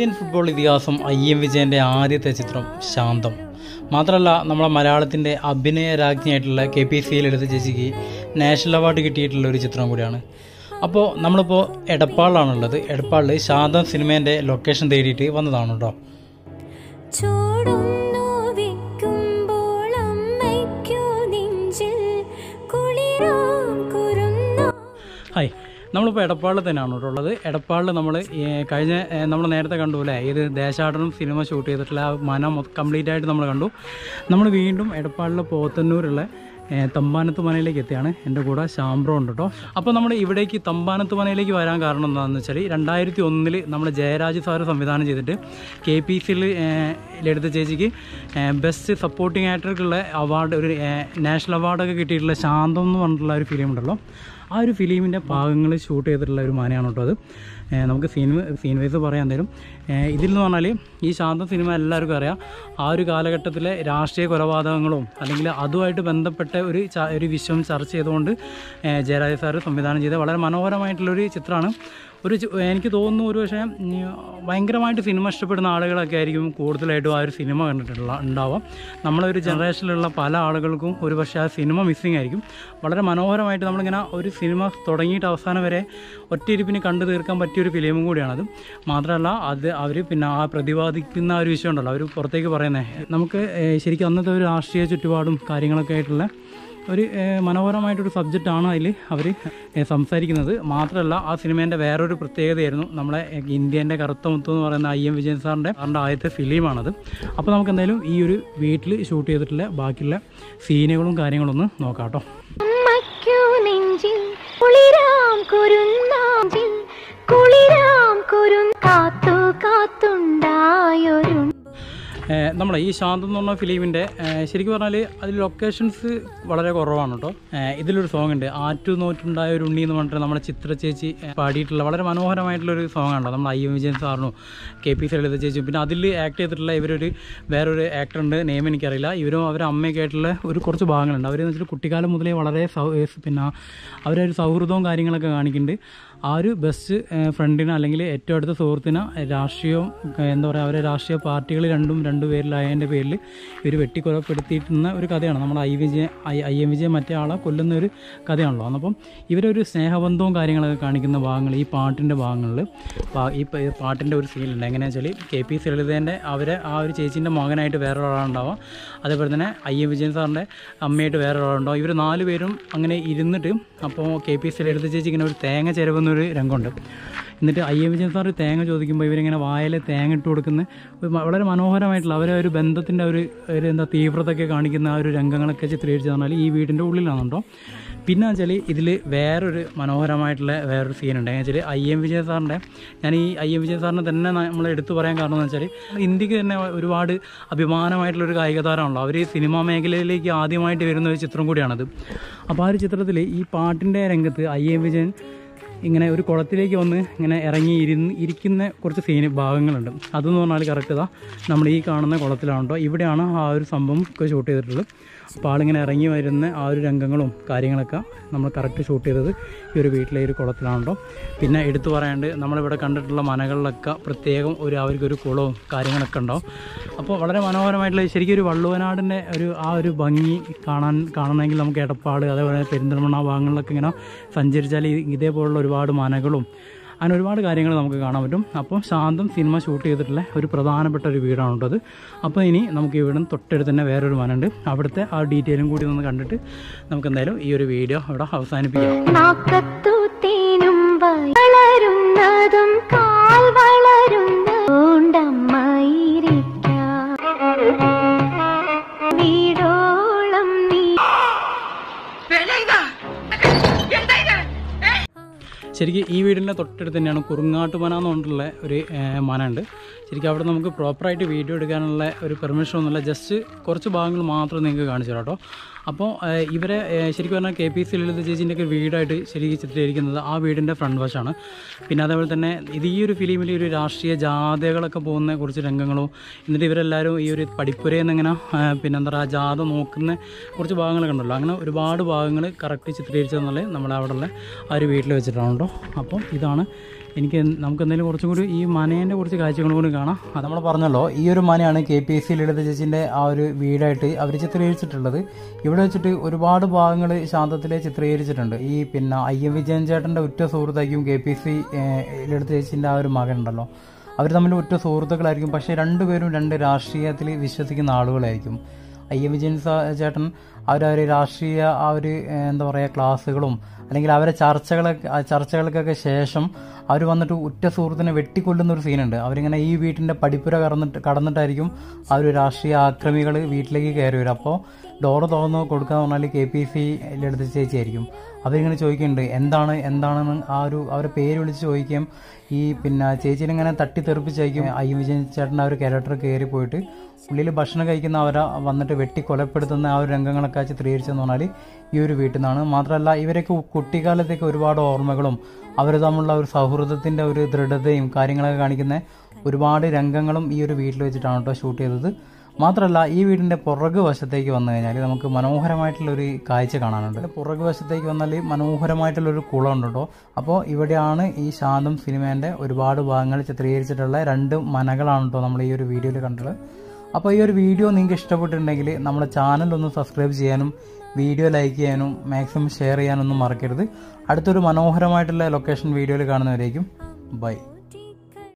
Indian football ഇതിഹാസം I M വിജയൻ്റെ ആദ്യത്തെ ചിത്രം ശാന്തം മാത്രമല്ല നമ്മളെ മലയാളത്തിൻ്റെ അഭിനയ രാജ്ഞിയായിട്ടുള്ള കെ പി സി ലളിത ചേച്ചിക്ക് നാഷണൽ അവാർഡ് കിട്ടിയിട്ടുള്ള ഒരു ചിത്രം കൂടിയാണ് അപ്പോൾ നമ്മളിപ്പോൾ എടപ്പാളിലാണുള്ളത് എടപ്പാളിൽ ശാന്തം സിനിമേൻ്റെ ലൊക്കേഷൻ തേടിയിട്ട് വന്നതാണ് കേട്ടോ ചൂടുന്നു വിക്കുമ്പോൾ അമ്മയ്ക്കു നെഞ്ചിൽ കുളിരാം കുരുന്ന ഹായ് നമ്മളിപ്പോൾ എടപ്പാളിൽ തന്നെയാണ് കേട്ടോ ഉള്ളത് എടപ്പാളിൽ നമ്മൾ കഴിഞ്ഞ നമ്മൾ നേരത്തെ കണ്ടു അല്ലേ ഇത് ദേശാടനം സിനിമ ഷൂട്ട് ചെയ്തിട്ടുള്ള ആ മന കംപ്ലീറ്റ് ആയിട്ട് നമ്മൾ കണ്ടു നമ്മൾ വീണ്ടും എടപ്പാളിലെ പോത്തന്നൂരുള്ള ഏ, തമ്പാനത്ത് മനയിലേക്ക് എത്തിയാണ് എൻ്റെ കൂടെ ശാംബ്രോ ഉണ്ട് കേട്ടോ അപ്പോൾ നമ്മൾ ഇവിടേക്ക് തമ്പാനത്ത് മനയിലേക്ക് വരാൻ കാരണം എന്താണെന്ന് വെച്ചാൽ രണ്ടായിരത്തി ഒന്നിൽ നമ്മൾ ജയരാജ് സാറ് സംവിധാനം ചെയ്തിട്ട് കെ പി സിയിൽ ലളിത ചേച്ചിക്ക് ബെസ്റ്റ് സപ്പോർട്ടിംഗ് ആക്ടർക്കുള്ള അവാർഡ് ഒരു ഏ, നാഷണൽ അവാർഡൊക്കെ കിട്ടിയിട്ടുള്ള ശാന്തം എന്ന് പറഞ്ഞിട്ടുള്ള ഒരു ഫിലിം ഉണ്ടല്ലോ ആ ഒരു ഫിലിമിൻ്റെ ഭാഗങ്ങൾ ഷൂട്ട് ചെയ്തിട്ടുള്ള ഒരു മനയാണ് കേട്ടോ അത് ഏ, നമുക്ക് സീൻ സീൻ വൈസ് പറയാൻ തരും ഇതിൽ എന്ന് പറഞ്ഞാൽ ഈ ശാന്തം സിനിമ എല്ലാവർക്കും അറിയാം ആ ഒരു കാലഘട്ടത്തിലെ രാഷ്ട്രീയ കൊലപാതകങ്ങളും അല്ലെങ്കിൽ അതുമായിട്ട് ബന്ധപ്പെട്ട ഒരു ച- ഒരു വിഷയം ചർച്ച ചെയ്തുകൊണ്ട് ഏ, ജയരാജ സാറ് സംവിധാനം ചെയ്ത വളരെ മനോഹരമായിട്ടുള്ളൊരു ചിത്രമാണ് ഒരു ചി- എനിക്ക് തോന്നുന്നു ഒരു പക്ഷേ ഉം, ഭയങ്കരമായിട്ട് സിനിമ ഇഷ്ടപ്പെടുന്ന ആളുകളൊക്കെ ആയിരിക്കും കൂടുതലായിട്ടും ആ ഒരു സിനിമ കണ്ടിട്ടുള്ള ഉണ്ടാവാം നമ്മളൊരു ജനറേഷനിലുള്ള പല ആളുകൾക്കും ഒരു പക്ഷേ ആ സിനിമ മിസ്സിങ് ആയിരിക്കും വളരെ മനോഹരമായിട്ട് നമ്മളിങ്ങനെ ഒരു സിനിമ തുടങ്ങിയിട്ട് അവസാനം വരെ ഒറ്റയിരുപ്പിന് കണ്ടു തീർക്കാൻ പറ്റിയ ഒരു ഫിലിമും കൂടിയാണത് മാത്രമല്ല അത് അവർ പിന്നെ ആ പ്രതിപാദിക്കുന്ന ആ ഒരു വിഷയം ഉണ്ടല്ലോ അവർ പുറത്തേക്ക് പറയുന്നത് നമുക്ക് ഏഹ്, ശരിക്കും അന്നത്തെ ഒരു രാഷ്ട്രീയ ചുറ്റുപാടും കാര്യങ്ങളൊക്കെ ആയിട്ടുള്ള ഒരു ഏഹ്, മനോഹരമായിട്ടൊരു സബ്ജക്റ്റാണ് അതിൽ അവർ സംസാരിക്കുന്നത് മാത്രമല്ല ആ സിനിമേൻ്റെ വേറൊരു പ്രത്യേകതയായിരുന്നു നമ്മളെ ഇന്ത്യൻ്റെ കറുത്ത മുത്ത് എന്ന് പറയുന്ന ഐ എം വിജയൻ സാറിൻ്റെ സാറിൻ്റെ ആദ്യത്തെ ഫിലിമാണത് അപ്പോൾ നമുക്ക് എന്തായാലും ഈ ഒരു വീട്ടിൽ ഷൂട്ട് ചെയ്തിട്ടുള്ള ബാക്കിയുള്ള സീനുകളും കാര്യങ്ങളും ഒന്ന് നോക്കാം കേട്ടോ അമ്മയ്ക്കു നെഞ്ചിൽ കുളിരാം കുരുന്നാഞ്ചിൽ കുളിരാം കുരുൻ കാത്തു കാത്തുണ്ടായൊരു ഏഹ് നമ്മളെ ഈ ശാന്തം എന്ന് പറഞ്ഞ ഫിലിമിൻ്റെ ശരിക്കും പറഞ്ഞാൽ അതിൽ ലൊക്കേഷൻസ് വളരെ കുറവാണ് കേട്ടോ ഏഹ് ഇതിലൊരു സോങ് ഉണ്ട് ആറ്റു നോറ്റുണ്ടായ ഒരു ഉണ്ണി എന്ന് പറഞ്ഞിട്ട് നമ്മുടെ ചിത്ര ചേച്ചി ഏഹ് പാടിയിട്ടുള്ള വളരെ മനോഹരമായിട്ടുള്ളൊരു സോങ് ആണല്ലോ നമ്മൾ ഐ എം വിജയൻ സാറിനും കെ പി ലളിത ചേച്ചിയും പിന്നെ അതിൽ ആക്ട് ചെയ്തിട്ടുള്ള ഇവരൊരു വേറൊരു ആക്ടർ ഉണ്ട് നെയിം എനിക്കറിയില്ല ഇവരും അവരുടെ അമ്മയൊക്കെ ആയിട്ടുള്ള ഒരു കുറച്ച് ഭാഗങ്ങളുണ്ട് അവരെന്ന് വെച്ചിട്ട് കുട്ടിക്കാലം മുതലേ വളരെ സൗ ഏഹ് പിന്നെ അവരൊരു സൗഹൃദവും കാര്യങ്ങളൊക്കെ കാണിക്കുന്നുണ്ട് ആ ഒരു ബെസ്റ്റ് ഫ്രണ്ടിന് അല്ലെങ്കിൽ ഏറ്റവും അടുത്ത സുഹൃത്തിന് രാഷ്ട്രീയവും ഏഹ് എന്താ പറയുക അവരെ രാഷ്ട്രീയ പാർട്ടികൾ രണ്ടും രണ്ടു പേരിലായതിൻ്റെ പേരിൽ ഇവർ വെട്ടിക്കൊലപ്പെടുത്തിയിട്ടുന്ന ഒരു കഥയാണ് നമ്മൾ I Vijaya I I M Vijayan മറ്റേ ആളെ കൊല്ലുന്ന ഒരു കഥയാണല്ലോ അപ്പം ഇവരൊരു സ്നേഹബന്ധവും കാര്യങ്ങളൊക്കെ കാണിക്കുന്ന ഭാഗങ്ങൾ ഈ പാട്ടിൻ്റെ ഭാഗങ്ങളിൽ ഈ പ- ഈ പാട്ടിൻ്റെ ഒരു സീനുണ്ട് എങ്ങനെയാണെന്ന് വെച്ചാൽ കെ പി ലളിതേൻ്റെ അവരെ ആ ഒരു ചേച്ചീൻ്റെ മകനായിട്ട് വേറൊരാളുണ്ടാവാം അതേപോലെ തന്നെ ഐ എം വിജയൻ സാറിൻ്റെ അമ്മയായിട്ട് വേറൊരാളുണ്ടാവും ഇവർ നാല് പേരും അങ്ങനെ ഇരുന്നിട്ട് അപ്പോൾ കെ പി എസ് ലളിത ചേച്ചി ഇങ്ങനെ ഒരു തേങ്ങ ചിരവുന്നൊരു രംഗമുണ്ട് എന്നിട്ട് ഐ എം വിജയൻ സാർ തേങ്ങ ചോദിക്കുമ്പോൾ ഇവരിങ്ങനെ വായിൽ തേങ്ങ ഇട്ട് കൊടുക്കുന്ന ഒരു മ- വളരെ മനോഹരമായിട്ടുള്ള അവരെ ഒരു ബന്ധത്തിൻ്റെ ഒരു ഒരു എന്താ തീവ്രതയൊക്കെ കാണിക്കുന്ന ആ ഒരു രംഗങ്ങളൊക്കെ ചിത്രീകരിച്ച് പറഞ്ഞാൽ ഈ വീടിൻ്റെ ഉള്ളിലാണ് കേട്ടോ പിന്നെ വെച്ചാൽ ഇതിൽ വേറൊരു മനോഹരമായിട്ടുള്ള വേറൊരു സീനുണ്ട് എങ്ങനെ വെച്ചാൽ ഐ എം വിജയൻ സാറിൻ്റെ ഞാൻ ഈ ഐ എം വിജയൻ സാറിനെ തന്നെ നമ്മൾ എടുത്തു പറയാൻ കാരണം എന്ന് വെച്ചാൽ ഇന്ത്യക്ക് തന്നെ ഒരുപാട് അഭിമാനമായിട്ടുള്ളൊരു കായിക താരമാണല്ലോ അവർ സിനിമാ മേഖലയിലേക്ക് ആദ്യമായിട്ട് വരുന്ന ഒരു ചിത്രം കൂടിയാണത് അപ്പോൾ ആ ഒരു ചിത്രത്തിൽ ഈ പാട്ടിൻ്റെ രംഗത്ത് ഐ എം വിജയൻ ഇങ്ങനെ ഒരു കുളത്തിലേക്ക് വന്ന് ഇങ്ങനെ ഇറങ്ങി ഇരുന്ന് ഇരിക്കുന്ന കുറച്ച് സീന് ഭാഗങ്ങളുണ്ട് അതെന്ന് പറഞ്ഞാൽ കറക്റ്റ് ഇതാ നമ്മൾ ഈ കാണുന്ന കുളത്തിലാണ് കേട്ടോ ഇവിടെയാണ് ആ ഒരു സംഭവം ഒക്കെ ഷൂട്ട് ചെയ്തിട്ടുള്ളത് അപ്പോൾ ആളിങ്ങനെ ഇറങ്ങി വരുന്ന ആ ഒരു രംഗങ്ങളും കാര്യങ്ങളൊക്കെ നമ്മൾ കറക്റ്റ് ഷൂട്ട് ചെയ്തത് ഈ ഒരു വീട്ടിലെ ഈ ഒരു കുളത്തിലാണ് കേട്ടോ പിന്നെ എടുത്തു പറയാണ്ട് നമ്മളിവിടെ കണ്ടിട്ടുള്ള മനകളിലൊക്കെ പ്രത്യേകം ഒരു അവർക്കൊരു കുളവും കാര്യങ്ങളൊക്കെ ഉണ്ടാവും അപ്പോൾ വളരെ മനോഹരമായിട്ടുള്ള ശരിക്കും ഒരു വള്ളുവനാടിൻ്റെ ഒരു ആ ഒരു ഭംഗി കാണാൻ കാണണമെങ്കിൽ നമുക്ക് എടപ്പാട് അതേപോലെ പെരിന്തൽമണ്ണ ആ ഭാഗങ്ങളിലൊക്കെ ഇങ്ങനെ സഞ്ചരിച്ചാൽ ഈ- ഇതേപോലുള്ള ഒരുപാട് മനകളും അങ്ങനെ ഒരുപാട് കാര്യങ്ങൾ നമുക്ക് കാണാൻ പറ്റും അപ്പോൾ ശാന്തം സിനിമ ഷൂട്ട് ചെയ്തിട്ടുള്ള ഒരു പ്രധാനപ്പെട്ട ഒരു വീടാണ് കേട്ടത് അപ്പോൾ ഇനി നമുക്ക് ഇവിടെ തൊട്ടടുത്ത് തന്നെ വേറൊരു മനമുണ്ട് അവിടുത്തെ ആ ഡീറ്റെയിലും കൂടി ഒന്ന് കണ്ടിട്ട് നമുക്ക് എന്തായാലും ഈ ഒരു വീഡിയോ ഇവിടെ അവസാനിപ്പിക്കാം നാക്കത്തു തേനും വളരുന്നതും കാൽ വളരുന്നോണ്ടമ്മയിരിക്കാം വീടോളം നീ ശരിക്കും ഈ വീടിൻ്റെ തൊട്ടടുത്ത് തന്നെയാണ് കുറുങ്ങാട്ടുമന എന്ന് പറഞ്ഞിട്ടുള്ള ഒരു ഏഹ്, മന ഉണ്ട് ശരിക്കും അവിടെ നമുക്ക് പ്രോപ്പറായിട്ട് വീഡിയോ എടുക്കാനുള്ള ഒരു പെർമിഷൻ ഒന്നുമില്ല ജസ്റ്റ് കുറച്ച് ഭാഗങ്ങൾ മാത്രം നിങ്ങൾക്ക് കാണിച്ചു തരാം കേട്ടോ അപ്പോൾ ഏഹ്, ഇവരെ ഏഹ്, ശരിക്കും പറഞ്ഞാൽ കെ പി സി ലളിത ചേച്ചീൻ്റെ ഒക്കെ വീടായിട്ട് ശരിക്കും ചിത്രീകരിക്കുന്നത് ആ വീടിൻ്റെ ഫ്രണ്ട് വശമാണ് പിന്നെ അതേപോലെ തന്നെ ഇത് ഈ ഒരു ഫിലിമിൽ ഒരു രാഷ്ട്രീയ ജാഥകളൊക്കെ പോകുന്ന കുറച്ച് രംഗങ്ങളും എന്നിട്ട് ഇവരെല്ലാവരും ഈ ഒരു പഠിപ്പുരയിൽ നിന്ന് ഇങ്ങനെ ഏഹ്, പിന്നെ എന്താ പറയുക ജാഥ നോക്കുന്ന കുറച്ച് ഭാഗങ്ങളൊക്കെ ഉണ്ടല്ലോ അങ്ങനെ ഒരുപാട് ഭാഗങ്ങൾ കറക്റ്റ് ചിത്രീകരിച്ചതെന്നുള്ളത് നമ്മളെ അവിടെ ഉള്ള ആ ഒരു വീട്ടിൽ വെച്ചിട്ടാണ് കേട്ടോ അപ്പം ഇതാണ് എനിക്ക് നമുക്ക് എന്തെങ്കിലും കുറച്ചും കൂടി ഈ മനേൻ്റെ കുറച്ച് കാഴ്ചകളും കൂടി കാണാം അത് നമ്മൾ പറഞ്ഞല്ലോ ഈ ഒരു മനയാണ് K P S C Lalitha ചേച്ചിൻ്റെ ആ ഒരു വീടായിട്ട് അവർ ചിത്രീകരിച്ചിട്ടുള്ളത് ഇവിടെ വെച്ചിട്ട് ഒരുപാട് ഭാഗങ്ങൾ ശാന്തത്തിലെ ചിത്രീകരിച്ചിട്ടുണ്ട് ഈ പിന്നെ ഐ എം വിജയൻ ചേട്ടൻ്റെ ഉറ്റ സുഹൃത്തായിരിക്കും K P S C Lalitha ചേച്ചിൻ്റെ ആ ഒരു മകൻ ഉണ്ടല്ലോ അവർ തമ്മിൽ ഉറ്റ സുഹൃത്തുക്കളായിരിക്കും പക്ഷേ രണ്ടുപേരും രണ്ട് രാഷ്ട്രീയത്തിൽ വിശ്വസിക്കുന്ന ആളുകളായിരിക്കും ഐ എം വിജയൻ സാ- ചേട്ടൻ അവർ ഒരു രാഷ്ട്രീയ ആ ഒരു ഏഹ്, എന്താ പറയുക ക്ലാസ്സുകളും അല്ലെങ്കിൽ അവരെ ചർച്ചകളൊക്കെ ആ ചർച്ചകൾക്കൊക്കെ ശേഷം അവർ വന്നിട്ട് ഉറ്റ സുഹൃത്തിനെ വെട്ടിക്കൊല്ലുന്ന ഒരു സീനുണ്ട് അവരിങ്ങനെ ഈ വീട്ടിൻ്റെ പടിപ്പുര കടന്നിട്ട് കടന്നിട്ടായിരിക്കും ആ ഒരു രാഷ്ട്രീയ ആക്രമികൾ വീട്ടിലേക്ക് കയറി വരും അപ്പോൾ ഡോറ് തുറന്ന് കൊടുക്കുക എന്ന് പറഞ്ഞാൽ കെ പി സി ലളിത ചേച്ചിയായിരിക്കും അവരിങ്ങനെ ചോദിക്കുന്നുണ്ട് എന്താണ് എന്താണെന്ന് ആ ഒരു അവരെ പേര് വിളിച്ച് ചോദിക്കുകയും ഈ പിന്നെ ചേച്ചീനെ ഇങ്ങനെ തട്ടിത്തെറിപ്പിച്ചായിരിക്കും ഐ എം വിജയൻ ചേട്ടൻ്റെ ആ ഒരു ക്യാരക്ടർ കയറി പോയിട്ട് ഉള്ളിൽ ഭക്ഷണം കഴിക്കുന്ന അവരെ വന്നിട്ട് വെട്ടി കൊലപ്പെടുത്തുന്ന ആ ഒരു രംഗങ്ങളൊക്കെ ചിത്രീകരിച്ചെന്ന് പറഞ്ഞാൽ ഈ ഒരു വീട്ടിൽ നിന്നാണ് മാത്രമല്ല ഇവരൊക്കെ കുട്ടിക്കാലത്തേക്ക് ഒരുപാട് ഓർമ്മകളും അവർ തമ്മിലുള്ള ഒരു സൗഹൃദത്തിൻ്റെ ഒരു ദൃഢതയും കാര്യങ്ങളൊക്കെ കാണിക്കുന്ന ഒരുപാട് രംഗങ്ങളും ഈ ഒരു വീട്ടിൽ വെച്ചിട്ടാണ് കേട്ടോ ഷൂട്ട് ചെയ്തത് മാത്രമല്ല ഈ വീടിൻ്റെ പുറകു വശത്തേക്ക് വന്നു കഴിഞ്ഞാൽ നമുക്ക് മനോഹരമായിട്ടുള്ള ഒരു കാഴ്ച കാണാനുണ്ട് ഇതിന്റെ പുറകു വശത്തേക്ക് വന്നാൽ മനോഹരമായിട്ടുള്ള ഒരു കുളം ഉണ്ട് കേട്ടോ അപ്പോൾ ഇവിടെയാണ് ഈ ശാന്തം സിനിമേൻ്റെ ഒരുപാട് ഭാഗങ്ങൾ ചിത്രീകരിച്ചിട്ടുള്ള രണ്ട് മനകളാണ് കേട്ടോ നമ്മൾ ഈ ഒരു വീഡിയോയിൽ കണ്ടത് അപ്പോൾ ഈ ഒരു വീഡിയോ നിങ്ങൾക്ക് ഇഷ്ടപ്പെട്ടിട്ടുണ്ടെങ്കിൽ നമ്മുടെ ചാനൽ ഒന്ന് സബ്സ്ക്രൈബ് ചെയ്യാനും വീഡിയോ ലൈക്ക് ചെയ്യാനും മാക്സിമം ഷെയർ ചെയ്യാനൊന്നും മറക്കരുത് അടുത്തൊരു മനോഹരമായിട്ടുള്ള ലൊക്കേഷൻ വീഡിയോയിൽ കാണുന്നവരേക്കും ബൈ